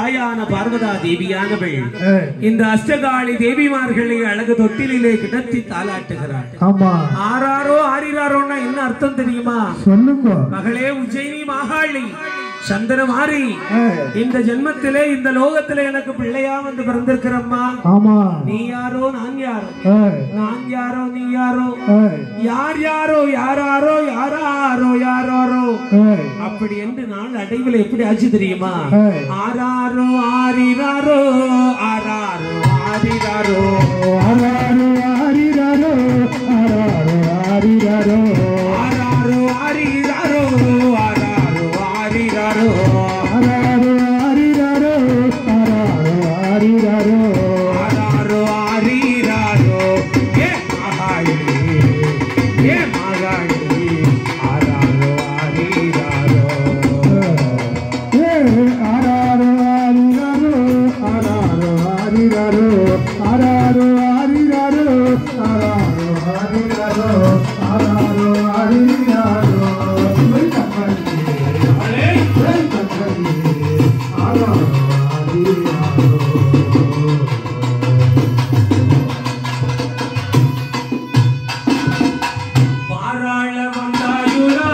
தாயான பார்வதா தேவியானவள் ஆ, இந்த அஷ்டகாளி தேவிமார்களை அழகு தொட்டிலே கிடத்தி தாளாட்டுகிறாள் ஆமா ஆறாரோ ஆறிறாரோன்னா என்ன அர்த்தம் தெரியுமா சொல்லுங்க மகளே உஜ்ஜயினி மாகாளி சந்திரமாரி ஆ, இந்த ஜென்மத்திலே இந்த லோகத்திலே எனக்கு பிள்ளையா வந்து பிறந்திருக்கிறம்மா ஆமா நீ யாரோ நான் யாரோ ஆ, நான் யாரோ நீ யாரோ ஆ, யார் யாரோ யாராரோ யாராரோ யாராரோ ஆ, அப்படி என்று நான் அடைவில் எப்படி ஆச்சு தெரியுமா ஆ. ஆறாரோ ஆறிறாரோ ஆறாரோ ஆறிறாரோ ஆராரோ ஆரிராரோ ஆராரோ ஆரிராரோ ஆறாரோ ஆறிறாரோ ஆறாரோ ஆறிறாரோ ஆராரோ ஆரிராரோ ஆராரோ ஆரிராரோ ஆறாரோ ஆறிறாரோ ஏ மகாளி ஏ மகாளி ஆறாரோ ஆறிறாரோ ஏ ஆராரோ ஆரிராரோ ஆராரோ ஆரிராரோ ஆராரோ ஆரிராரோ ஆராரோ ஆரிராரோ ஆராரோ ஆரிராரோ வெல் தக்காளி வெல் தக்காளி ஆராரோ ஆரிராரோ பாராள வந்தாயுரா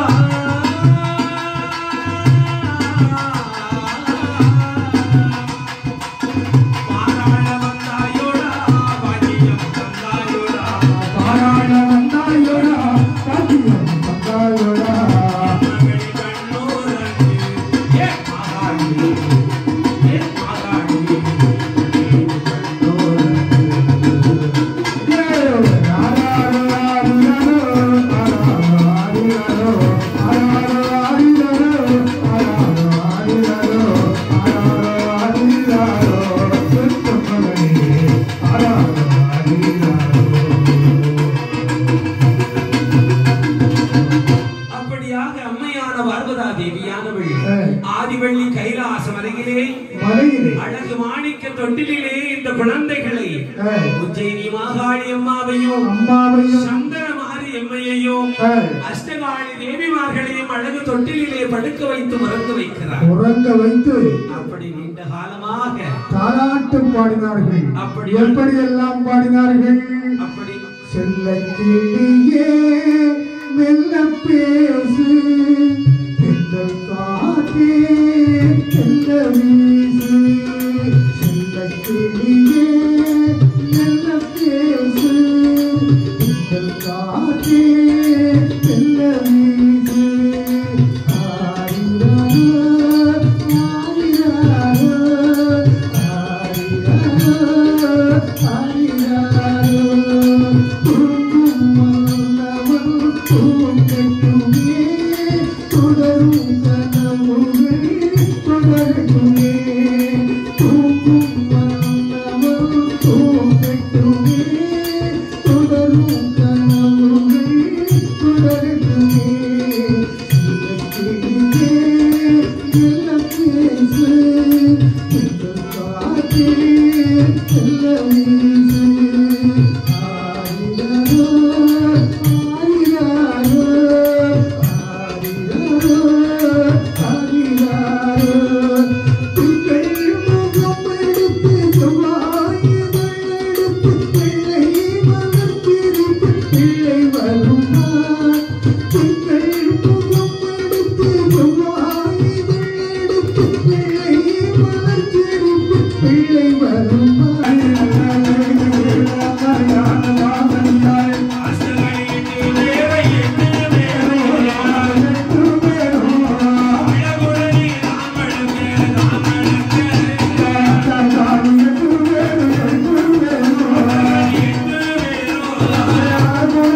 பாராள வந்தாயுரா பாட்டியம் வந்தாயுரா பாராள வந்தாயோடா பாட்டியம் வந்தாயோடா மகளி கண்ணூரங்கு ஏ மகாளி ஏ மகாளி அப்படியாக அம்மையான பார்வதா தேவியானவள் ஆதிவள்ளி கைலாசம் அருகிலே அழகு மாணிக்க தொட்டிலே இந்த குழந்தைகளை உஜ்ஜயினி மாகாளி அம்மாவையும் அம்மாவையும் சந்தன மாரி எம்மையையும் அஷ்டகாளி தேவிமார்களையும் அழகு தொட்டிலே படுக்க வைத்து மறந்து வைக்கிறார் உறங்க வைத்து அப்படி நீண்ட காலமாக தாலாட்டம் பாடினார்கள் அப்படி எப்படி எல்லாம் பாடினார்கள் அப்படி செல்ல கிளியே மெல்ல பேசு தென்றல் காற்றே செல்ல வீசு செல்ல கிளியே மெல்ல பேசு தென்றல் காற்றே செல்ல வீசு ஆரிரோ ஆரிரோ ஆரிரோ ஆரிரோ தூங்கும் மன்னவன் தூங்கட்டுமே தொடரும் கனவுகள் தொடரட்டுமே தூங்கும் மன்னவன் தூங்கட்டுமே தொடரும் கனவுகள் தொடரட்டுமே சிலக்கிளியே எல்லாம் பேசு எங்கள் காற்றே எல்லாம் வீசு ஆரிரோ ஆரிரோ ஆரிரோ ஆரிரோ திங்கள் முகம் எடுத்து செவ்வாய் எடுத்து பிள்ளை வளர்த்திருப்பு பிள்ளை வருமா திங்கள் முகம் எடுத்து செவ்வாய் எடுத்து பிள்ளை வளர்த்திருப்பு பிள்ளை வருமா அஷ்டகாளி எட்டு வேற எட்டு வேற அழகுடனே நாமளுக்கு நாமளுக்கு எட்டு வேறோ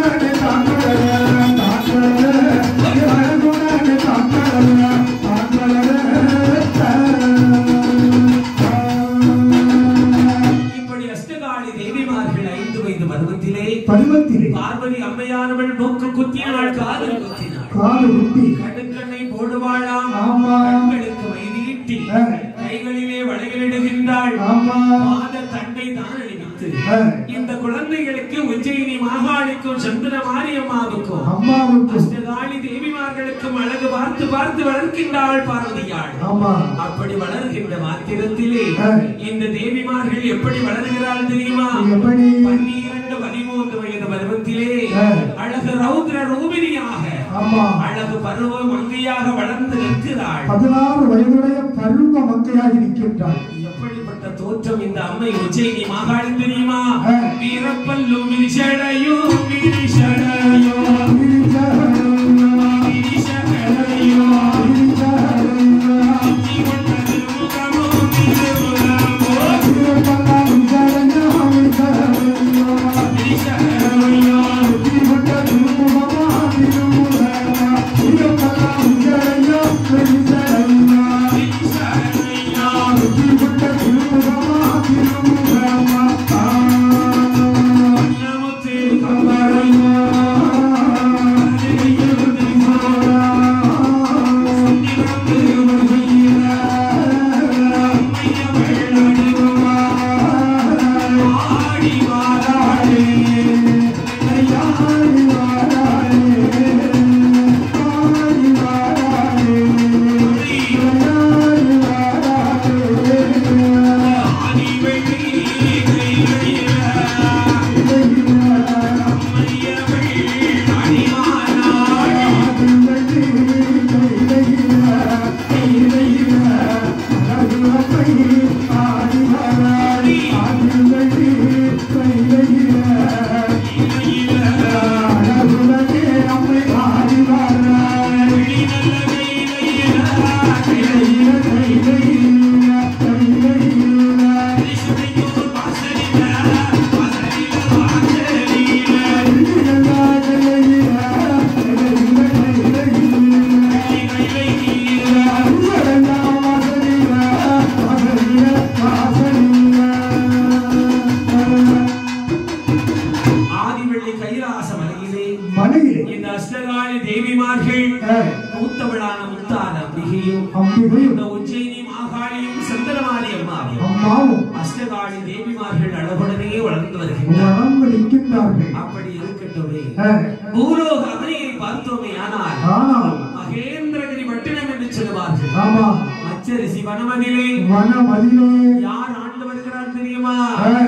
இப்படி அஷ்டகாளி தேவிமார்கள் ஐந்து வயது பருவத்திலே பருவத்திலே பார்வதி அம்மையானவள் மூக்கு குத்தினாள் காதல் குத்தினாள் காது குட்டி கடுக்கண்ணை போடுவாளாம் ஆமா. கண்களுக்கு வைதீட்டி ஆ. கைகளிலே வளையலிடுகின்றாள் ஆமா பாத தண்டை தான் அணிவித்து ஆ. இந்த குழந்தைகளுக்கு உஜ்ஜயினி மாகாளிக்கும் சந்திர மாரியம்மாவுக்கும் அம்மாவுக்கு அஷ்டகாளி தேவிமார்களுக்கு தேவர்களுக்கும் அழகு பார்த்து பார்த்து வளர்க்கின்றாள் பார்வதியாள் ஆமா அப்படி வளர்கின்ற மாத்திரத்திலே ஆ. இந்த தேவிமார்கள் எப்படி வளர்கிறாள் தெரியுமா எப்படி பன்னிரண்டு பதிமூன்று வயது பருவத்திலே ஆ. அழகு ரௌத்ர ரூபினியாக ஆமா அழகு பருவ மங்கையாக வளர்ந்து நிற்கிறாள் பதினாறு வயதுடைய பருவ மங்கையாகி நிற்கின்றாள் எப்படிப்பட்ட தோற்றம் இந்த அம்மை உச்சைனி மாகாளி தெரியுமா ஆ. வீரப்பல்லு மிரிசடையோ மிரிசடையோ மிரிசடையோ ஜீவனது முகமோ திருமுகமோ மிரிசடையோ மிரிசடையோ நமத்து கம்பரையோ ஆதிவள்ளி கைலாச மலையிலே மனையிலே இந்த அஷ்டகாலி தேவிமார்கள் ஆ, மூத்தவளான முத்தான அம்பிகையும் அம்பிகையும் இந்த உஜ்ஜயினி மாகாளியும் சந்திரமாரி அம்மாவையும் அம்மாவும் அஷ்டகாலி தேவிமார்கள் அழகுடனே வளர்ந்து வருகின்றனர் வளர்ந்து நிற்கின்றார்கள் அப்படி இருக்கட்டுமே ஆ, பூலோக அகனியை பார்த்தோமே ஆனால் ஆனால் மகேந்திரகிரி பட்டினம் என்று சொல்லுவார்கள் ஆமா அச்சரிசி வனமதிலே வனமதிலே யார் ஆண்டு வருகிறார் தெரியுமா ஆ,